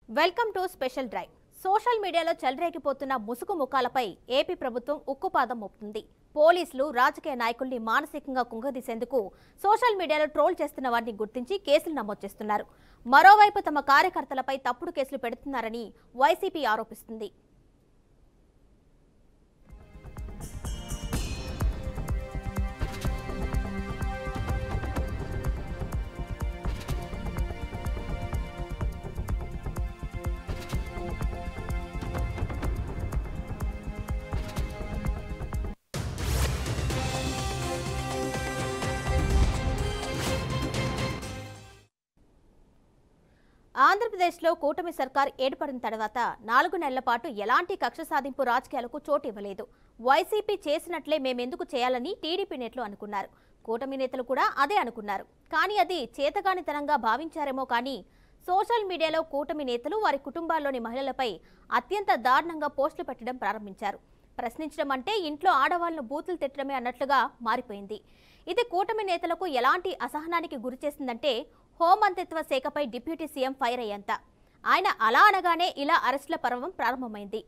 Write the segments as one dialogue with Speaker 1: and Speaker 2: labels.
Speaker 1: Welcome to special drive social మీడియాలో చెలరేగిపోతున్న ముసుగు ముఖాలపై ఏపీ ప్రభుత్వం ఉక్కుపాదం మోపుతుంది పోలీసులు రాజకీయ నాయకుల్ని మానసికంగా కుంగదీసేందుకు సోషల్ మీడియాలో ట్రోల్ చేస్తున్న వారిని గుర్తించి కేసులు నమోదు చేస్తున్నారు మరోవైపు తమ కార్యకర్తలపై తప్పుడు కేసులు పెడుతున్నారని వైసీపీ ఆరోపిస్తుంది ఆంధ్రప్రదేశ్లో కూటమి సర్కార్ ఏర్పడిన తర్వాత నాలుగు నెలల పాటు ఎలాంటి కక్ష సాధింపు రాజకీయాలకు చోటు ఇవ్వలేదు వైసీపీ చేసినట్లే మేమెందుకు చేయాలని టీడీపీ నేతలు అనుకున్నారు కూటమి నేతలు కూడా అదే అనుకున్నారు కానీ అది చేతగానితనంగా భావించారేమో కానీ సోషల్ మీడియాలో కూటమి నేతలు వారి కుటుంబాల్లోని మహిళలపై అత్యంత దారుణంగా పోస్టులు పెట్టడం ప్రారంభించారు ప్రశ్నించడం అంటే ఇంట్లో ఆడవాళ్లను బూతులు తిట్టడమే అన్నట్లుగా మారిపోయింది ఇది కూటమి నేతలకు ఎలాంటి అసహనానికి గురిచేసిందంటే హోంమంత్రిత్వ శాఖపై డిప్యూటీ సీఎం ఫైర్ అయ్యేంత ఆయన అలా అనగానే ఇలా అరెస్టుల పర్వం ప్రారంభమైంది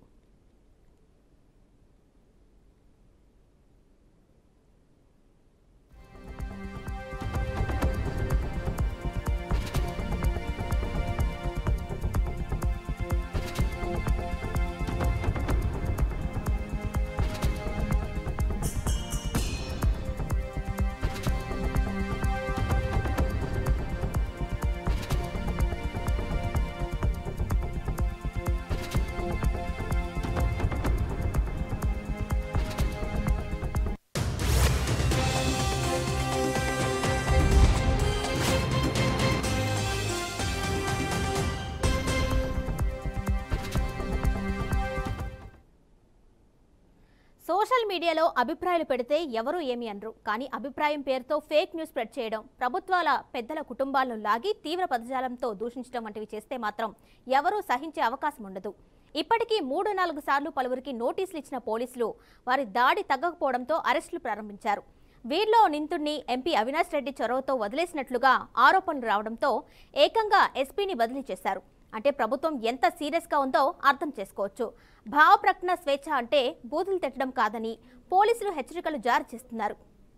Speaker 1: సోషల్ మీడియాలో అభిప్రాయాలు పెడితే ఎవరూ ఏమీ అనరు కానీ అభిప్రాయం పేరుతో ఫేక్ న్యూస్ స్ప్రెడ్ చేయడం ప్రభుత్వాల పెద్దల కుటుంబాలను లాగి తీవ్ర పదజాలంతో దూషించడం వంటివి చేస్తే మాత్రం ఎవరూ సహించే అవకాశం ఉండదు ఇప్పటికీ మూడు నాలుగు సార్లు పలువురికి నోటీసులు ఇచ్చిన పోలీసులు వారి దాడి తగ్గకపోవడంతో అరెస్టులు ప్రారంభించారు వీరిలో నింతుణ్ణి ఎంపీ అవినాష్ రెడ్డి చొరవతో వదిలేసినట్లుగా ఆరోపణలు రావడంతో ఏకంగా ఎస్పీని బదిలీ చేశారు అంటే ప్రభుత్వం ఎంత సీరియస్గా ఉందో అర్థం చేసుకోవచ్చు భావ ప్రకటన స్వేచ్ఛ అంటే బూతులు తిట్టడం కాదని పోలీసులు హెచ్చరికలు జారీ చేస్తున్నారు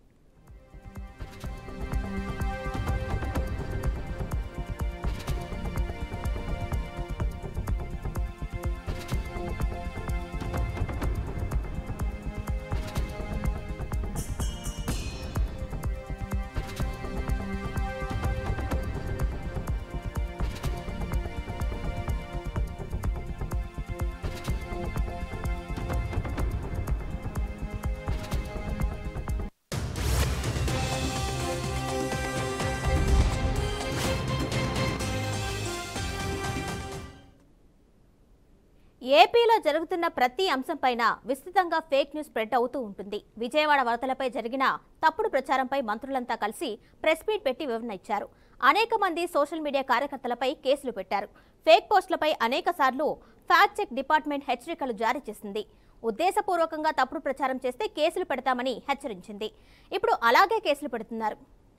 Speaker 1: ఏపీలో జరుగుతున్న ప్రతి అంశంపైన విస్తృతంగా ఫేక్ న్యూస్ స్ప్రెడ్ అవుతూ ఉంటుంది విజయవాడ వరదలపై జరిగిన తప్పుడు ప్రచారంపై మంత్రులంతా కలిసి ప్రెస్ మీట్ పెట్టి వివరణ ఇచ్చారు అనేక మంది సోషల్ మీడియా కార్యకర్తలపై కేసులు పెట్టారు ఫేక్ పోస్టులపై అనేక సార్లు ఫ్యాక్ట్ చెక్ డిపార్ట్మెంట్ హెచ్చరికలు జారీ చేసింది ఉద్దేశపూర్వకంగా తప్పుడు ప్రచారం చేస్తే కేసులు పెడతామని హెచ్చరించింది ఇప్పుడు అలాగే కేసులు పెడుతున్నారు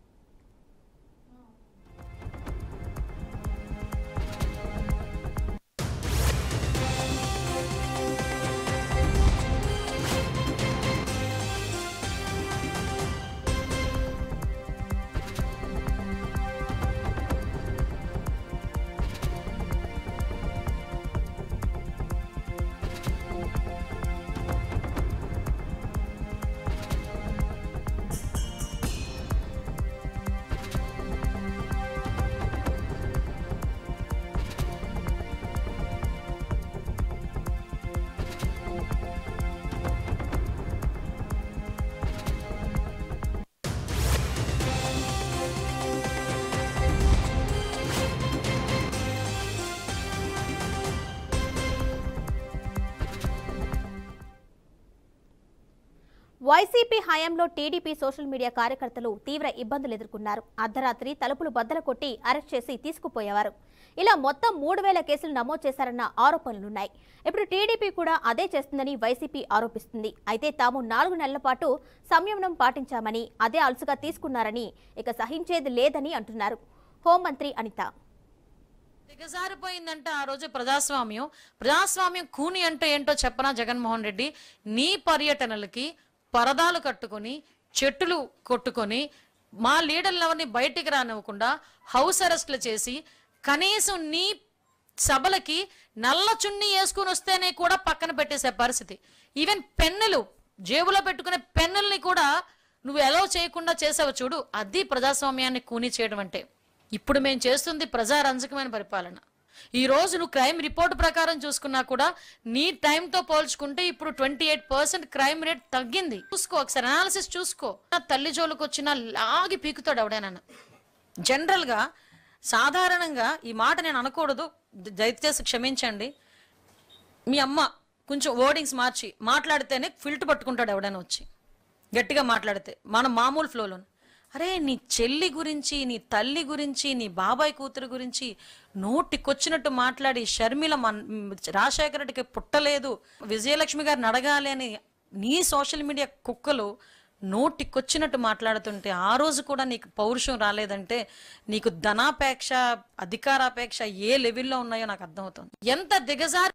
Speaker 1: వైసీపీ హయాంలో టీడీపీ సోషల్ మీడియా కార్యకర్తలు తీవ్ర ఇబ్బందులు ఎదుర్కొన్నారు అర్ధరాత్రి తలుపులు బద్దలు కొట్టి అరెస్ట్ చేసి తీసుకుపోయేవారు ఇలా మొత్తం మూడు వేల కేసులు నమోదు చేశారన్న ఆరోపణలున్నాయి ఇప్పుడు టీడీపీ కూడా అదే చేస్తుందని వైసీపీ ఆరోపిస్తుంది అయితే తాము నాలుగు నెలల పాటు సంయమనం పాటించామని అదే అలసుగా తీసుకున్నారని ఇక సహించేది లేదని అంటున్నారు హోంమంత్రి అనిత
Speaker 2: దిగజారిపోయిందంటే ఆ రోజు ప్రజాస్వామ్యం ప్రజాస్వామ్యం కూని అంటే ఏంటో చెప్పనా జగన్మోహన్ రెడ్డి నీ పర్యటనలకి పరదాలు కట్టుకొని చెట్టులు కొట్టుకొని మా లీడర్లు ఎవరిని బయటికి రానివ్వకుండా హౌస్ అరెస్ట్లు చేసి కనీసం నీ సభలకి నల్ల చున్నీ వేసుకుని వస్తేనే కూడా పక్కన పెట్టేసే పరిస్థితి ఈవెన్ పెన్నులు జేబులో పెట్టుకునే పెన్నుల్ని కూడా నువ్వు ఎలా చేయకుండా చేసావు చూడు అది ప్రజాస్వామ్యాన్ని కూని చేయడం అంటే ఇప్పుడు మేము చేస్తుంది ప్రజారంజకమైన పరిపాలన ఈ రోజు నువ్వు క్రైమ్ రిపోర్ట్ ప్రకారం చూసుకున్నా కూడా నీ టైంతో పోల్చుకుంటే ఇప్పుడు twenty eight percent crime rate తగ్గింది చూసుకో ఒకసారి అనాలిసిస్ చూసుకో నా తల్లి జోలికి వచ్చినా లాగి పీకుతాడు ఎవడైనా జనరల్గా సాధారణంగా ఈ మాట నేను అనకూడదు ద- దయచేసి క్షమించండి మీ అమ్మ కొంచెం వర్డింగ్స్ మార్చి మాట్లాడితేనే ఫిల్ట్ పట్టుకుంటాడు ఎవడైనా వచ్చి గట్టిగా మాట్లాడితే మన మామూలు ఫ్లోలో అరే నీ చెల్లి గురించి నీ తల్లి గురించి నీ బాబాయ్ కూతురు గురించి నోటికొచ్చినట్టు మాట్లాడి షర్మిల మన రాజశేఖర రెడ్డికి పుట్టలేదు విజయలక్ష్మి గారిని అడగాలి అని నీ సోషల్ మీడియా కుక్కలు నోటికొచ్చినట్టు మాట్లాడుతుంటే ఆ రోజు కూడా నీకు పౌరుషం రాలేదంటే నీకు ధనాపేక్ష అధికారాపేక్ష ఏ లెవెల్లో ఉన్నాయో నాకు అర్థమవుతుంది ఎంత దిగజారి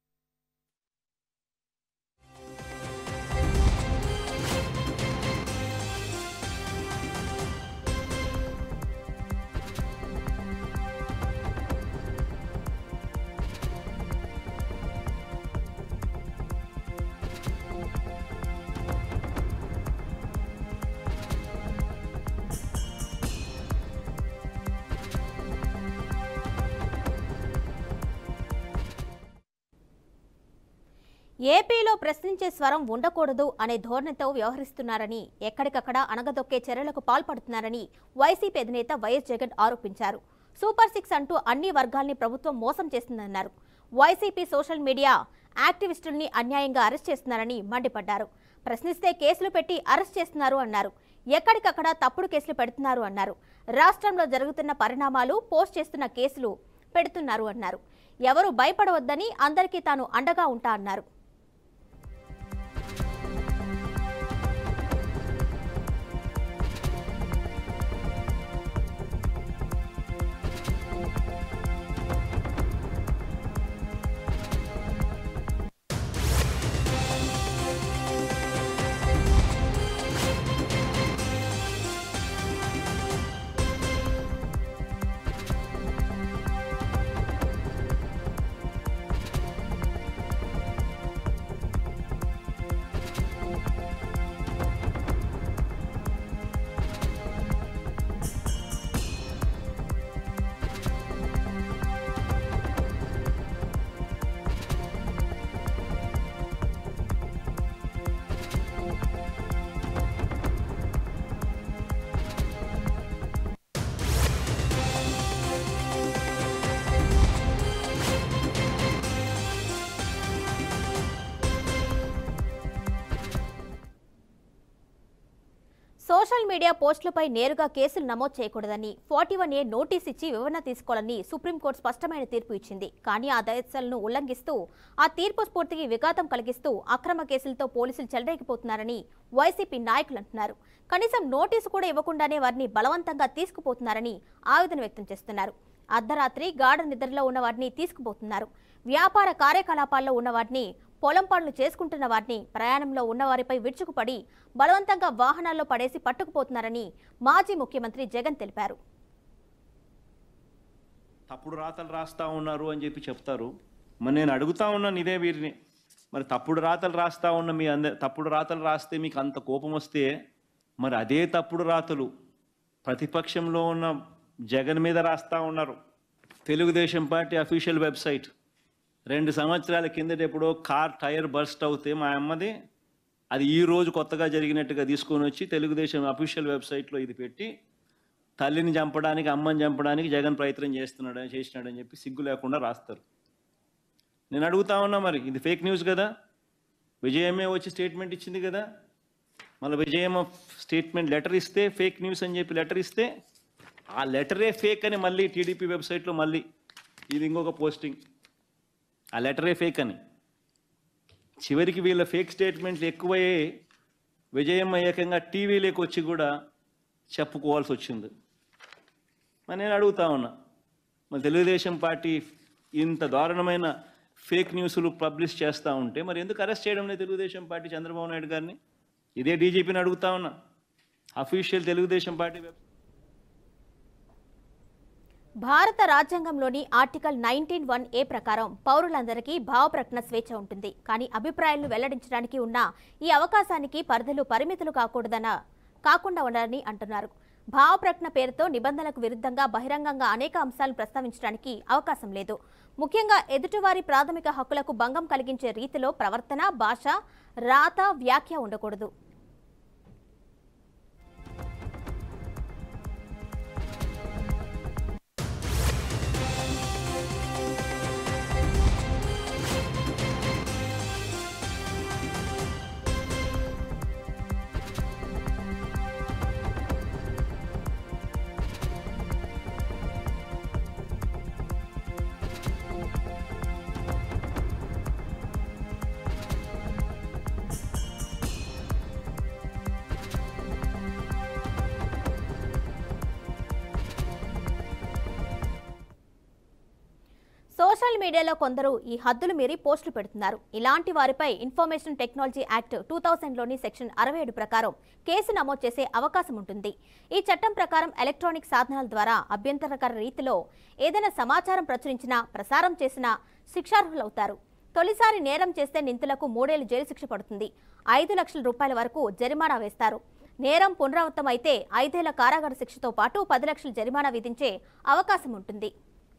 Speaker 1: ఏపీలో ప్రశ్నించే స్వరం ఉండకూడదు అనే ధోరణితో వ్యవహరిస్తున్నారని ఎక్కడికక్కడ అణగదొక్కే చర్యలకు పాల్పడుతున్నారని వైసీపీ అధినేత వైఎస్ జగన్ ఆరోపించారు సూపర్ సిక్స్ అంటూ అన్ని వర్గాల్ని ప్రభుత్వం మోసం చేస్తుందన్నారు వైసీపీ సోషల్ మీడియా యాక్టివిస్టుల్ని అన్యాయంగా అరెస్ట్ చేస్తున్నారని మండిపడ్డారు ప్రశ్నిస్తే కేసులు పెట్టి అరెస్ట్ చేస్తున్నారు అన్నారు ఎక్కడికక్కడ తప్పుడు కేసులు పెడుతున్నారు అన్నారు రాష్ట్రంలో జరుగుతున్న పరిణామాలు పోస్ట్ చేస్తున్న కేసులు పెడుతున్నారు అన్నారు ఎవరు భయపడవద్దని అందరికీ తాను అండగా ఉంటా అన్నారు సోషల్ మీడియా పోస్టులపై నేరుగా కేసులు నమోదు చేయకూడదని ఫార్టీ వన్ ఏ నోటీస్ ఇచ్చి వివరణ తీసుకోవాలని సుప్రీంకోర్టు స్పష్టమైన తీర్పు ఇచ్చింది కానీ ఆ దశలను ఉల్లంఘిస్తూ ఆ తీర్పు స్ఫూర్తికి విఘాతం కలిగిస్తూ అక్రమ కేసులతో పోలీసులు చెలరేగిపోతున్నారని వైసీపీ నాయకులు అంటున్నారు కనీసం నోటీసు కూడా ఇవ్వకుండానే వారిని బలవంతంగా తీసుకుపోతున్నారని ఆవేదన వ్యక్తం చేస్తున్నారు అర్ధరాత్రి గాఢ నిద్రలో ఉన్న వారిని తీసుకుపోతున్నారు వ్యాపార కార్యకలాపాల్లో ఉన్న వారిని పొలం పనులు చేసుకుంటున్న వారిని ప్రయాణంలో ఉన్న వారిపై విరుచుకుపడి బలవంతంగా వాహనాల్లో పడేసి పట్టుకుపోతున్నారని మాజీ ముఖ్యమంత్రి జగన్ తెలిపారు
Speaker 3: తప్పుడు రాతలు రాస్తా ఉన్నారు అని చెప్పి చెప్తారు మరి నేను అడుగుతా ఉన్నాను ఇదే వీరిని మరి తప్పుడు రాతలు రాస్తా ఉన్న మీ అంద తప్పుడు రాతలు రాస్తే మీకు అంత కోపం వస్తే మరి అదే తప్పుడు రాతలు ప్రతిపక్షంలో ఉన్న జగన్ మీద రాస్తా ఉన్నారు తెలుగుదేశం పార్టీ అఫీషియల్ వెబ్సైట్ రెండు సంవత్సరాల కిందట ఎప్పుడో కార్ టైర్ బర్స్ట్ అవుతే మా అమ్మది అది ఈ రోజు కొత్తగా జరిగినట్టుగా తీసుకొని వచ్చి తెలుగుదేశం అఫీషియల్ వెబ్సైట్లో ఇది పెట్టి తల్లిని చంపడానికి అమ్మని చంపడానికి జగన్ ప్రయత్నం చేస్తున్నాడు చేసినాడని చెప్పి సిగ్గు లేకుండా రాస్తారు నేను అడుగుతా ఉన్నా మరి ఇది ఫేక్ న్యూస్ కదా విజయమే వచ్చి స్టేట్మెంట్ ఇచ్చింది కదా మళ్ళీ విజయమ్మ స్టేట్మెంట్ లెటర్ ఇస్తే ఫేక్ న్యూస్ అని చెప్పి లెటర్ ఇస్తే ఆ లెటరే ఫేక్ అని మళ్ళీ టీడీపీ వెబ్సైట్లో మళ్ళీ ఇది ఇంకొక పోస్టింగ్ ఆ లెటరే ఫేక్ అని చివరికి వీళ్ళ ఫేక్ స్టేట్మెంట్లు ఎక్కువయ్యే విజయమ్మ ఏకంగా టీవీలోకి వచ్చి కూడా చెప్పుకోవాల్సి వచ్చింది మరి నేను అడుగుతా ఉన్నా మరి తెలుగుదేశం పార్టీ ఇంత దారుణమైన ఫేక్ న్యూస్లు పబ్లిష్ చేస్తూ ఉంటే మరి ఎందుకు అరెస్ట్ చేయడం లేదు తెలుగుదేశం పార్టీ చంద్రబాబు నాయుడు గారిని ఇదే డీజీపీని అడుగుతా ఉన్నా అఫీషియల్ తెలుగుదేశం పార్టీ వెబ్
Speaker 1: భారత రాజ్యాంగంలోని ఆర్టికల్ నైన్టీన్ వన్ ఏ ప్రకారం పౌరులందరికీ భావ ప్రకటన స్వేచ్ఛ ఉంటుంది కానీ అభిప్రాయాలను వెల్లడించడానికి ఉన్న ఈ అవకాశానికి పరిధులు పరిమితులు కాకూడదన కాకుండా ఉండాలని అంటున్నారు భావ ప్రకటన పేరుతో నిబంధనలకు విరుద్ధంగా బహిరంగంగా అనేక అంశాలను ప్రస్తావించడానికి అవకాశం లేదు ముఖ్యంగా ఎదుటివారి ప్రాథమిక హక్కులకు భంగం కలిగించే రీతిలో ప్రవర్తన భాష రాత వ్యాఖ్య ఉండకూడదు సోషల్ మీడియాలో కొందరు ఈ హద్దులు మీరి పోస్టులు పెడుతున్నారు ఇలాంటి వారిపై ఇన్ఫర్మేషన్ టెక్నాలజీ యాక్ట్ టూ థౌసండ్లోని సెక్షన్ అరవై ఏడు ప్రకారం కేసు నమోదు చేసే అవకాశం ఉంటుంది ఈ చట్టం ప్రకారం ఎలక్ట్రానిక్ సాధనాల ద్వారా అభ్యంతరకర రీతిలో ఏదైనా సమాచారం ప్రచురించినా ప్రసారం చేసినా శిక్షార్హులవుతారు తొలిసారి నేరం చేస్తే నిందితులకు మూడేళ్లు జైలు శిక్ష పడుతుంది ఐదు లక్షల రూపాయల వరకు జరిమానా వేస్తారు నేరం పునరావృతం అయితే ఐదేళ్ల కారాగార శిక్షతో పాటు పది లక్షల జరిమానా విధించే అవకాశం ఉంటుంది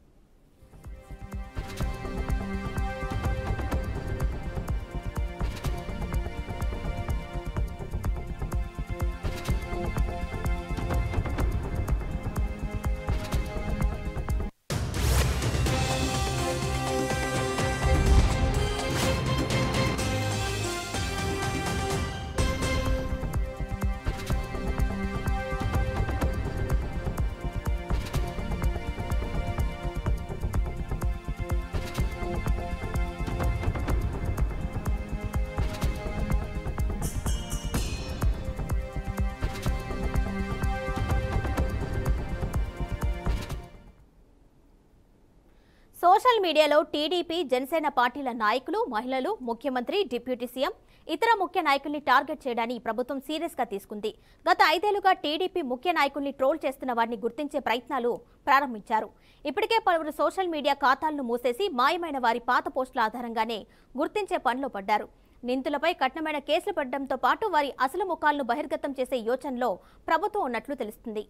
Speaker 1: సోషల్ మీడియాలో టీడీపీ జనసేన పార్టీల నాయకులు మహిళలు ముఖ్యమంత్రి డిప్యూటీ సీఎం ఇతర ముఖ్య నాయకుల్ని టార్గెట్ చేయడాన్ని ప్రభుత్వం సీరియస్ గా తీసుకుంది గత ఐదేళ్లుగా టీడీపీ ముఖ్య నాయకుల్ని ట్రోల్ చేస్తున్న వారిని గుర్తించే ప్రయత్నాలు ప్రారంభించారు ఇప్పటికే పలువురు సోషల్ మీడియా ఖాతాలను మూసేసి మాయమైన వారి పాత పోస్టుల ఆధారంగానే గుర్తించే పనిలో పడ్డారు నిందితులపై కఠినమైన కేసులు పడడంతో పాటు వారి అసలు ముఖాలను బహిర్గతం చేసే యోచనలో ప్రభుత్వం ఉన్నట్లు తెలుస్తుంది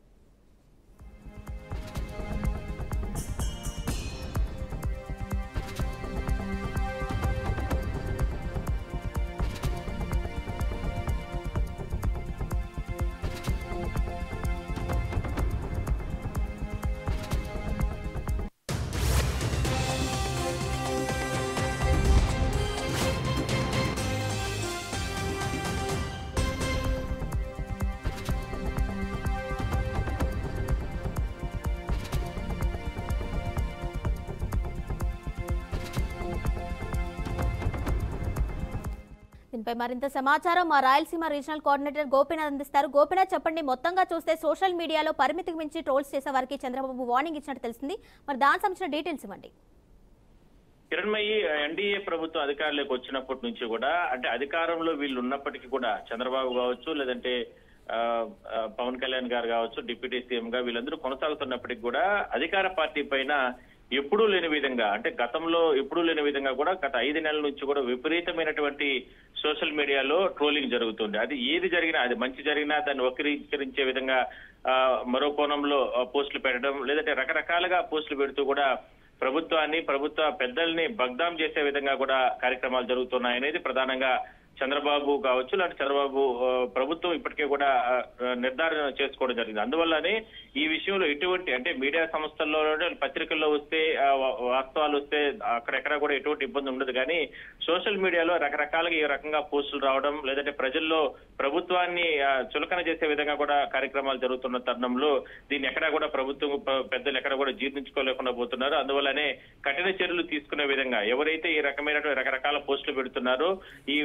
Speaker 1: దీనిపై మరింత సమాచారం మా రాయలసీమ రీజనల్ కోఆర్డినేటర్ గోపీనాథ్ అందిస్తారు గోపీనాథ్ చెప్పండి మొత్తంగా చూస్తే సోషల్ మీడియాలో పరిమితికి మించి ట్రోల్స్ చేసే వారికి చంద్రబాబు వార్నింగ్ ఇచ్చినట్టు తెలిసింది మరి దానికి సంబంధించిన డీటెయిల్స్ ఇవ్వండి
Speaker 4: కిరణ్మయి ఎన్డీఏ ప్రభుత్వం అధికారంలోకి వచ్చినప్పటి నుంచి కూడా అంటే అధికారంలో వీళ్ళు ఉన్నప్పటికీ కూడా చంద్రబాబు కావచ్చు లేదంటే ఆ, ఆ, పవన్ కళ్యాణ్ గారు కావచ్చు డిప్యూటీ సీఎం గా వీళ్ళందరూ కొనసాగుతున్నప్పటికీ కూడా అధికార పార్టీ పైన ఎప్పుడూ లేని విధంగా అంటే గతంలో ఎప్పుడూ లేని విధంగా కూడా గత ఐదు నెలల నుంచి కూడా విపరీతమైనటువంటి సోషల్ మీడియాలో ట్రోలింగ్ జరుగుతుంది అది ఏది జరిగినా అది మంచి జరిగినా దాన్ని వక్రీకరించే విధంగా ఆ, మరో కోణంలో ఆ, పోస్టులు పెట్టడం లేదంటే రకరకాలుగా పోస్టులు పెడుతూ కూడా ప్రభుత్వాన్ని ప్రభుత్వ పెద్దల్ని బగ్దాం చేసే విధంగా కూడా కార్యక్రమాలు జరుగుతున్నాయనేది ప్రధానంగా చంద్రబాబు కావచ్చు లాంటి చంద్రబాబు ఆ, ప్రభుత్వం ఇప్పటికే కూడా ఆ, నిర్ధారణ చేసుకోవడం జరిగింది అందువల్లనే ఈ విషయంలో ఎటువంటి అంటే మీడియా సంస్థల్లో పత్రికల్లో వస్తే ఆ, వా- వాస్తవాలు వస్తే అక్కడెక్కడ కూడా ఎటువంటి ఇబ్బంది ఉండదు కానీ సోషల్ మీడియాలో రకరకాలుగా ఈ రకంగా పోస్టులు రావడం లేదంటే ప్రజల్లో ప్రభుత్వాన్ని ఆ, చులకన చేసే విధంగా కూడా కార్యక్రమాలు జరుగుతున్న తరుణంలో దీన్ని ఎక్కడా కూడా ప్రభుత్వం ప- పెద్దలు ఎక్కడ కూడా జీర్ణించుకోలేకుండా పోతున్నారు అందువల్లనే కఠిన చర్యలు తీసుకునే విధంగా ఎవరైతే ఈ రకమైనటువంటి రకరకాల పోస్టులు పెడుతున్నారో ఈ వారి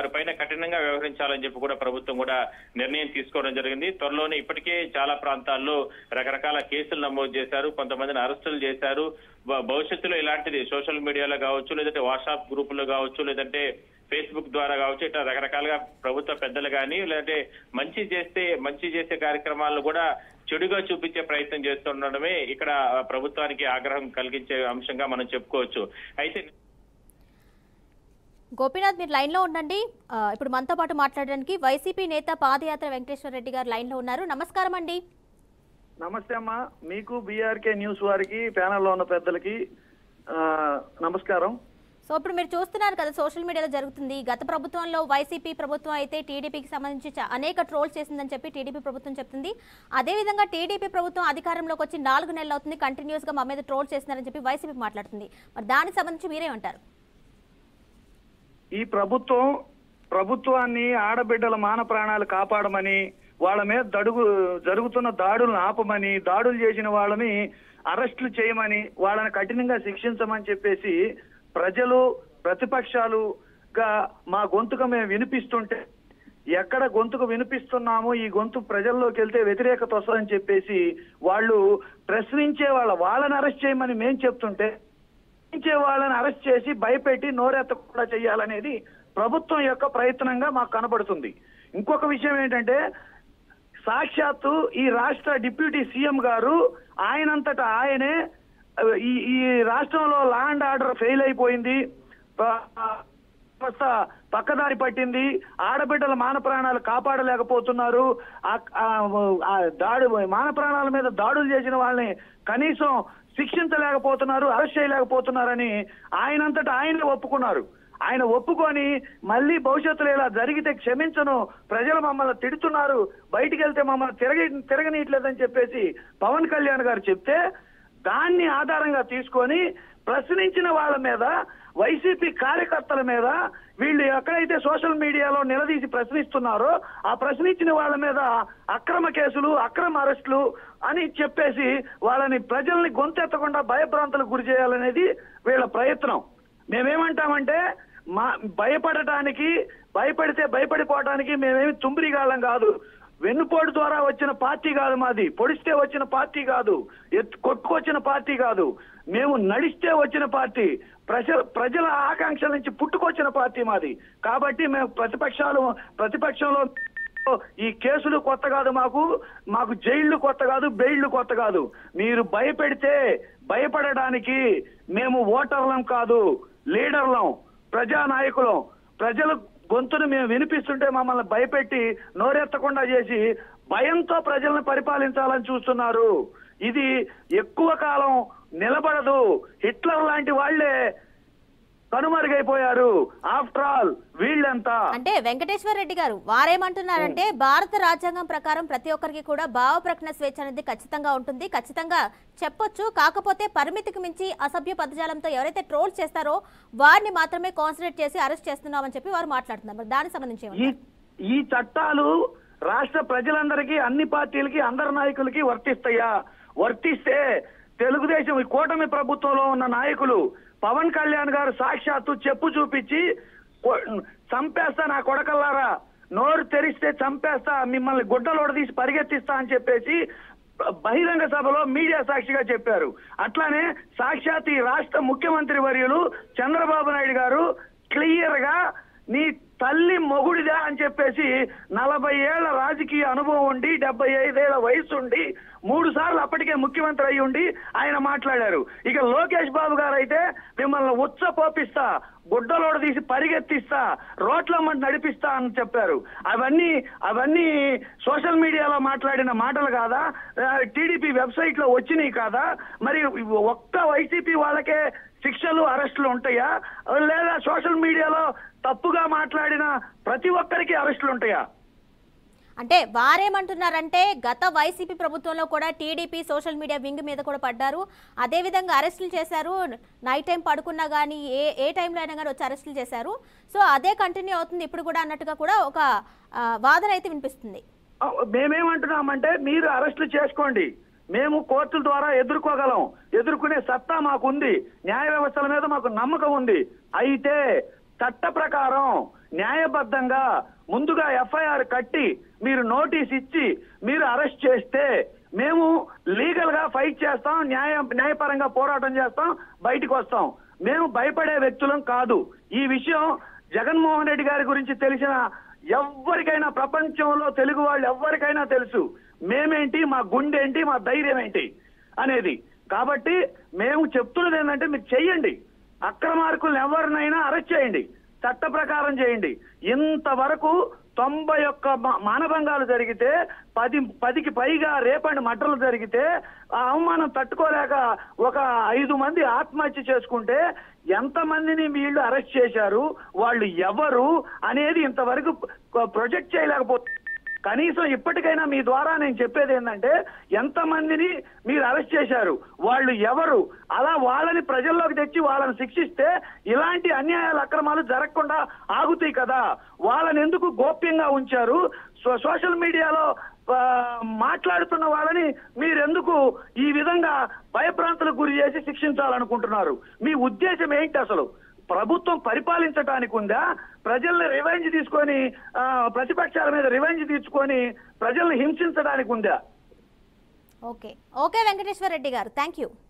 Speaker 4: వారిపైన కఠినంగా వ్యవహరించాలని చెప్పి కూడా ప్రభుత్వం కూడా నిర్ణయం తీసుకోవడం జరిగింది త్వరలోనే ఇప్పటికే చాలా ప్రాంతాల్లో రకరకాల కేసులు నమోదు చేశారు కొంతమందిని అరెస్టులు చేశారు భ- భవిష్యత్తులో ఇలాంటిది సోషల్ మీడియాలో కావచ్చు లేదంటే వాట్సాప్ గ్రూపుల్లో కావచ్చు లేదంటే ఫేస్బుక్ ద్వారా కావచ్చు ఇట్లా రకరకాలుగా ప్రభుత్వ పెద్దలు కానీ లేదంటే మంచి చేస్తే మంచి చేసే కార్యక్రమాలను కూడా చెడుగా చూపించే ప్రయత్నం చేస్తుండడమే ఇక్కడ ప్రభుత్వానికి ఆగ్రహం కలిగించే అంశంగా మనం చెప్పుకోవచ్చు అయితే
Speaker 1: గోపీనాథ్ మీరు లైన్లో ఉండండి ఆ, ఇప్పుడు మనతో పాటు మాట్లాడడానికి వైసీపీ నేత పాదయాత్ర వెంకటేశ్వర రెడ్డి గారు లైన్లో ఉన్నారు నమస్కారం అండి
Speaker 5: నమస్తే అమ్మా మీకు బీఆర్కే న్యూస్ వారికి ప్యానెల్లో ఉన్న పెద్దలకి ఆ, నమస్కారం
Speaker 1: సో ఇప్పుడు మీరు చూస్తున్నారు కదా సోషల్ మీడియాలో జరుగుతుంది గత ప్రభుత్వంలో వైసీపీ ప్రభుత్వం అయితే టీడీపీకి సంబంధించి చా- అనేక ట్రోల్స్ చేసిందని చెప్పి టీడీపీ ప్రభుత్వం చెప్తుంది అదేవిధంగా టీడీపీ ప్రభుత్వం అధికారంలోకి వచ్చి నాలుగు నెలలు అవుతుంది కంటిన్యూస్ గా మా మీద ట్రోల్ చేస్తున్నారని చెప్పి వైసీపీ మాట్లాడుతుంది మరి దానికి సంబంధించి మీరేమంటారు
Speaker 5: ఈ ప్రభుత్వం ప్రభుత్వాన్ని ఆడబిడ్డల మాన ప్రాణాలు కాపాడమని వాళ్ళ మీద దడుగు జరుగుతున్న దాడులను ఆపమని దాడులు చేసిన వాళ్ళని అరెస్టులు చేయమని వాళ్ళని కఠినంగా శిక్షించమని చెప్పేసి ప్రజలు ప్రతిపక్షాలుగా మా గొంతుక మేము వినిపిస్తుంటే ఎక్కడ గొంతుకు వినిపిస్తున్నామో ఈ గొంతు ప్రజల్లోకి వెళ్తే వ్యతిరేకత వస్తుందని చెప్పేసి వాళ్ళు ప్రశ్నించే వాళ్ళ వాళ్ళని అరెస్ట్ చేయమని మేం చెప్తుంటే ప్రశ్నించే వాళ్ళని అరెస్ట్ చేసి భయపెట్టి నోరెత్తకుండా చేయాలనేది ప్రభుత్వం యొక్క ప్రయత్నంగా మాకు కనబడుతుంది ఇంకొక విషయం ఏంటంటే సాక్షాత్తు ఈ రాష్ట్ర డిప్యూటీ సీఎం గారు ఆయనంతటా ఆయనే ఆ, ఈ ఈ రాష్ట్రంలో లా అండ్ ఆర్డర్ ఫెయిల్ అయిపోయింది ప- వ్యవస్థ పక్కదారి పట్టింది ఆడబిడ్డల మాన ప్రాణాలు కాపాడలేకపోతున్నారు ఆ- ఆ- ఆ దాడు మాన ప్రాణాల మీద దాడులు చేసిన వాళ్ళని కనీసం శిక్షించలేకపోతున్నారు అరెస్ట్ చేయలేకపోతున్నారని ఆయనంతటా ఆయనే ఒప్పుకున్నారు ఆయన ఒప్పుకొని మళ్ళీ భవిష్యత్తులో ఇలా జరిగితే క్షమించను ప్రజలు మమ్మల్ని తిడుతున్నారు బయటికి వెళ్తే మమ్మల్ని తిరగ తిరగనీయట్లేదని చెప్పేసి పవన్ కళ్యాణ్ గారు చెప్తే దాన్ని ఆధారంగా తీసుకొని ప్రశ్నించిన వాళ్ళ మీద వైసీపీ కార్యకర్తల మీద వీళ్ళు ఎక్కడైతే సోషల్ మీడియాలో నిలదీసి ప్రశ్నిస్తున్నారో ఆ ప్రశ్నించిన వాళ్ళ మీద అక్రమ కేసులు అక్రమ అరెస్టులు అని చెప్పేసి వాళ్ళని ప్రజల్ని గొంతెత్తకుండా భయభ్రాంతులకు గురి చేయాలనేది వీళ్ళ ప్రయత్నం మేమేమంటామంటే మా భయపడటానికి భయపడితే భయపడిపోవటానికి మేమేమి తుంబిరిగాళ్ళం కాదు వెన్నుపోటు ద్వారా వచ్చిన పార్టీ కాదు మాది పొడిస్తే వచ్చిన పార్టీ కాదు ఎత్తు కొట్టుకొచ్చిన పార్టీ కాదు మేము నడిస్తే వచ్చిన పార్టీ ప్రజల ప్రజల ఆకాంక్షల నుంచి పుట్టుకొచ్చిన పార్టీ మాది కాబట్టి మేము ప్రతిపక్షాలు ప్రతిపక్షంలో ఈ కేసులు కొత్త కాదు మాకు మాకు జైళ్లు కొత్త కాదు బెయిళ్లు కొత్త కాదు మీరు భయపెడితే భయపడడానికి మేము ఓటర్లం కాదు లీడర్లం ప్రజానాయకులం ప్రజల గొంతును మేము వినిపిస్తుంటే మమ్మల్ని భయపెట్టి నోరెత్తకుండా చేసి భయంతో ప్రజలను పరిపాలించాలని చూస్తున్నారు ఇది ఎక్కువ కాలం నిలబడదు హిట్లర్ లాంటి వాళ్లే కనుమరుగైపోయారు ఆఫ్టర్ ఆల్ వీళ్ళంతా
Speaker 1: అంటే వెంకటేశ్వర రెడ్డి గారు వారేమంటున్నారంటే భారత రాజ్యాంగం ప్రకారం ప్రతి ఒక్కరికి కూడా భావ ప్రకటన స్వేచ్ఛ అనేది ఖచ్చితంగా ఉంటుంది ఖచ్చితంగా చెప్పొచ్చు కాకపోతే పరిమితికి మించి అసభ్య పదజాలంతో ఎవరైతే ట్రోల్ చేస్తారో వారిని మాత్రమే కాన్సన్ట్రేట్ చేసి అరెస్ట్ చేస్తున్నామని చెప్పి వారు మాట్లాడుతున్నారు మరి దానికి సంబంధించి
Speaker 5: ఈ
Speaker 1: ఏమంటారు?
Speaker 5: ఈ చట్టాలు రాష్ట్ర ప్రజలందరికీ అన్ని పార్టీలకి అందరి నాయకులకి వర్తిస్తాయా వర్తిస్తే తెలుగుదేశం ఈ కూటమి ప్రభుత్వంలో ఉన్న నాయకులు పవన్ కళ్యాణ్ గారు సాక్షాత్తు చెప్పు చూపించి కొ- చంపేస్తా నా కొడకల్లారా నోరు తెరిస్తే చంపేస్తా మిమ్మల్ని గుడ్డలోడ తీసి పరిగెత్తిస్తా అని చెప్పేసి బహిరంగ సభలో మీడియా సాక్షిగా చెప్పారు అట్లానే సాక్షాత్ ఈ రాష్ట్ర ముఖ్యమంత్రి వర్యులు చంద్రబాబు నాయుడు గారు క్లియర్ గా నీ తల్లి మొగుడిదా అని చెప్పేసి నలభై ఏళ్ల రాజకీయ అనుభవం ఉండి డెబ్బై ఐదేళ్ల వయసు ఉండి మూడు సార్లు అప్పటికే ముఖ్యమంత్రి అయి ఉండి ఆయన మాట్లాడారు ఇక లోకేష్ బాబు గారు అయితే మిమ్మల్ని ఉచ్చ పోపిస్తా గుడ్డలోడ తీసి పరిగెత్తిస్తా రోడ్లమ్మటి నడిపిస్తా అని చెప్పారు అవన్నీ అవన్నీ సోషల్ మీడియాలో మాట్లాడిన మాటలు కాదా టీడీపీ వెబ్సైట్ లో వచ్చినాయి కాదా మరి ఒక్క వైసీపీ వాళ్ళకే శిక్షలు అరెస్టులు ఉంటాయా లేదా సోషల్ మీడియాలో తప్పుగా మాట్లాడిన ప్రతి ఒక్కరికి అరెస్టులు ఉంటాయా
Speaker 1: అంటే వారేమంటున్నారంటే గత వైసీపీ ప్రభుత్వంలో కూడా టీడీపీ సోషల్ మీడియా వింగ్ మీద కూడా పడ్డారు అదేవిధంగా అరెస్టులు చేశారు నైట్ టైం పడుకున్నా కానీ ఏ ఏ టైంలో అయినా కానీ వచ్చి అరెస్టులు చేశారు సో అదే కంటిన్యూ అవుతుంది ఇప్పుడు కూడా అన్నట్టుగా కూడా ఒక ఆ, వాదన అయితే వినిపిస్తుంది
Speaker 5: ఆ, మేమేమంటున్నామంటే మీరు అరెస్టులు చేసుకోండి మేము కోర్టుల ద్వారా ఎదుర్కోగలం ఎదుర్కొనే సత్తా మాకుంది న్యాయ వ్యవస్థల మీద మాకు నమ్మకం ఉంది అయితే చట్ట ప్రకారం న్యాయబద్ధంగా ముందుగా ఎఫ్ఐఆర్ కట్టి మీరు నోటీస్ ఇచ్చి మీరు అరెస్ట్ చేస్తే మేము లీగల్ గా ఫైట్ చేస్తాం న్యాయ న్యాయపరంగా పోరాటం చేస్తాం బయటికి వస్తాం మేము భయపడే వ్యక్తులం కాదు ఈ విషయం జగన్మోహన్ రెడ్డి గారి గురించి తెలిసిన ఎవరికైనా ప్రపంచంలో తెలుగు వాళ్ళు ఎవరికైనా తెలుసు మేమేంటి మా గుండెంటి మా ధైర్యం ఏంటి అనేది కాబట్టి మేము చెప్తున్నది ఏంటంటే మీరు చెయ్యండి అక్రమార్కులను ఎవరినైనా అరెస్ట్ చేయండి చట్ట ప్రకారం చేయండి ఇంతవరకు తొంభై ఒక్క మా- మానభంగాలు జరిగితే పది పదికి పైగా రేపండి మటలు జరిగితే ఆ అవమానం తట్టుకోలేక ఒక ఐదు మంది ఆత్మహత్య చేసుకుంటే ఎంతమందిని వీళ్ళు అరెస్ట్ చేశారు వాళ్ళు ఎవరు అనేది ఇంతవరకు ప్రొజెక్ట్ చేయలేకపోతే కనీసం ఇప్పటికైనా మీ ద్వారా నేను చెప్పేది ఏంటంటే ఎంతమందిని మీరు అరెస్ట్ చేశారు వాళ్ళు ఎవరు అలా వాళ్ళని ప్రజల్లోకి తెచ్చి వాళ్ళని శిక్షిస్తే ఇలాంటి అన్యాయాలు అక్రమాలు జరగకుండా ఆగుతాయి కదా వాళ్ళని ఎందుకు గోప్యంగా ఉంచారు సో- సోషల్ మీడియాలో ఆ, మాట్లాడుతున్న వాళ్ళని మీరెందుకు ఈ విధంగా భయభ్రాంతులకు గురి చేసి శిక్షించాలనుకుంటున్నారు మీ ఉద్దేశం ఏంటి అసలు ప్రభుత్వం పరిపాలించడానికి ఉందా ప్రజల్ని రివెంజ్ తీసుకొని ఆ, ప్రతిపక్షాల మీద రివెంజ్ తీసుకొని ప్రజల్ని హింసించడానికి ఉందా
Speaker 1: ఓకే ఓకే వెంకటేశ్వర రెడ్డి గారు థ్యాంక్ యూ